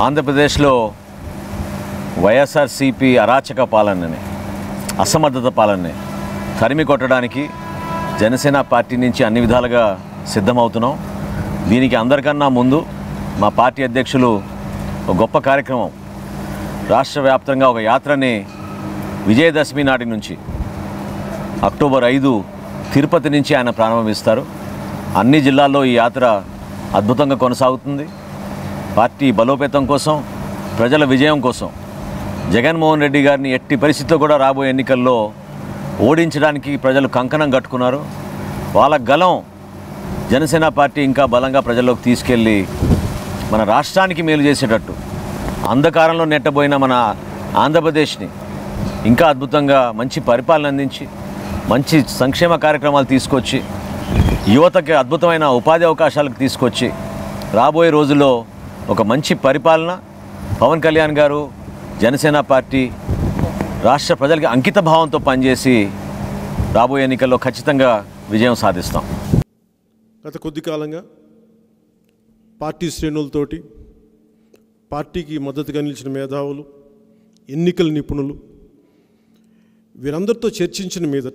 ఆంధ్రప్రదేశ్లో వైఎస్ఆర్సిపి అరాచక పాలనని అసమర్థత పాలనని తరిమి కొట్టడానికి జనసేన పార్టీ నుంచి అన్ని విధాలుగా సిద్ధమవుతున్నాం దీనికి అందరికన్నా ముందు మా పార్టీ అధ్యక్షులు ఒక గొప్ప కార్యక్రమం రాష్ట్ర వ్యాప్తంగా ఒక యాత్రని విజయదశమి నాటి నుంచి అక్టోబర్ ఐదు తిరుపతి నుంచి ఆయన ప్రారంభిస్తారు అన్ని జిల్లాల్లో ఈ యాత్ర అద్భుతంగా కొనసాగుతుంది పార్టీ బలోపేతం కోసం ప్రజల విజయం కోసం జగన్మోహన్ రెడ్డి గారిని ఎట్టి పరిస్థితిలో కూడా రాబోయే ఎన్నికల్లో ఓడించడానికి ప్రజలు కంకణం కట్టుకున్నారు వాళ్ళ గలం జనసేన పార్టీ ఇంకా బలంగా ప్రజల్లోకి తీసుకెళ్ళి మన రాష్ట్రానికి మేలు చేసేటట్టు అంధకారంలో నెట్టబోయిన మన ఆంధ్రప్రదేశ్ని ఇంకా అద్భుతంగా మంచి పరిపాలన అందించి మంచి సంక్షేమ కార్యక్రమాలు తీసుకొచ్చి యువతకి అద్భుతమైన ఉపాధి అవకాశాలకు తీసుకొచ్చి రాబోయే రోజుల్లో ఒక మంచి పరిపాలన పవన్ కళ్యాణ్ గారు జనసేన పార్టీ రాష్ట్ర ప్రజలకి అంకిత భావంతో పనిచేసి రాబోయే ఎన్నికల్లో ఖచ్చితంగా విజయం సాధిస్తాం గత కొద్ది కాలంగా పార్టీ శ్రేణులతోటి పార్టీకి మద్దతుగా నిలిచిన మేధావులు ఎన్నికల నిపుణులు వీరందరితో చర్చించిన మీదట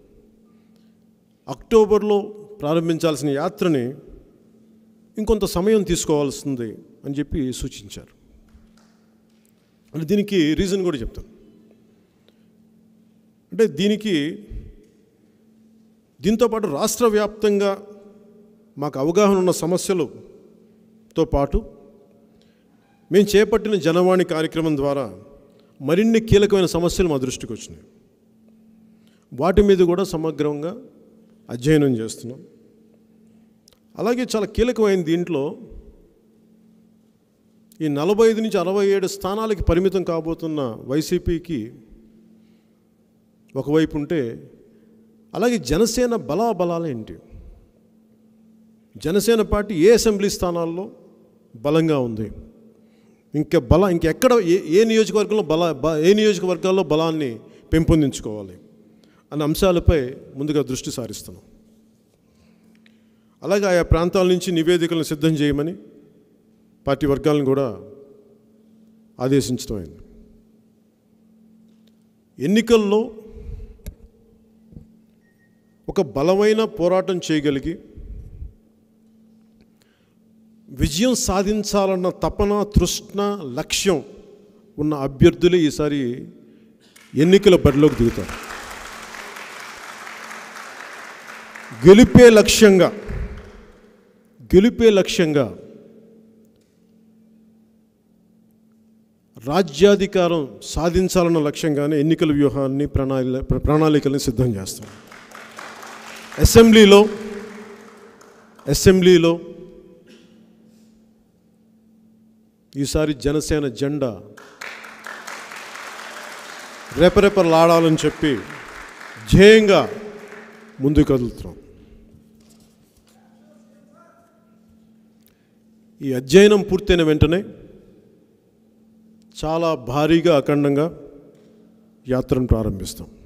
అక్టోబర్లో ప్రారంభించాల్సిన యాత్రని ఇంకొంత సమయం తీసుకోవాల్సింది అని చెప్పి సూచించారు అంటే దీనికి రీజన్ కూడా చెప్తాను అంటే దీనికి దీంతోపాటు రాష్ట్ర వ్యాప్తంగా మాకు అవగాహన ఉన్న సమస్యలతో పాటు మేము చేపట్టిన జనవాణి కార్యక్రమం ద్వారా మరిన్ని కీలకమైన సమస్యలు మా దృష్టికి వచ్చినాయి వాటి మీద కూడా సమగ్రంగా అధ్యయనం చేస్తున్నాం అలాగే చాలా కీలకమైన దీంట్లో ఈ నలభై ఐదు నుంచి అరవై ఏడు స్థానాలకి పరిమితం కాబోతున్న వైసీపీకి ఒకవైపు ఉంటే అలాగే జనసేన బలాబలాలు ఏంటి జనసేన పార్టీ ఏ అసెంబ్లీ స్థానాల్లో బలంగా ఉంది ఇంకా బల ఇంకెక్కడ ఏ ఏ నియోజకవర్గంలో బల బ- ఏ నియోజకవర్గాల్లో బలాన్ని పెంపొందించుకోవాలి అన్న అంశాలపై ముందుగా దృష్టి సారిస్తున్నాం అలాగే ఆయా ప్రాంతాల నుంచి నివేదికలను సిద్ధం చేయమని పార్టీ వర్గాలను కూడా ఆదేశించడం అయింది ఎన్నికల్లో ఒక బలమైన పోరాటం చేయగలిగి విజయం సాధించాలన్న తపన తృష్ణ లక్ష్యం ఉన్న అభ్యర్థులే ఈసారి ఎన్నికల బరిలోకి దిగుతారు గెలిపే లక్ష్యంగా గెలిపే లక్ష్యంగా రాజ్యాధికారం సాధించాలన్న లక్ష్యంగానే ఎన్నికల వ్యూహాన్ని ప్రణాళి ప్రణాళికల్ని సిద్ధం చేస్తాం అసెంబ్లీలో అసెంబ్లీలో ఈసారి జనసేన జెండా రెపరెపలాడాలని చెప్పి ధ్యేయంగా ముందుకు కదులుతున్నాం ఈ అధ్యయనం పూర్తయిన వెంటనే చాలా భారీగా అఖండంగా యాత్రను ప్రారంభిస్తాం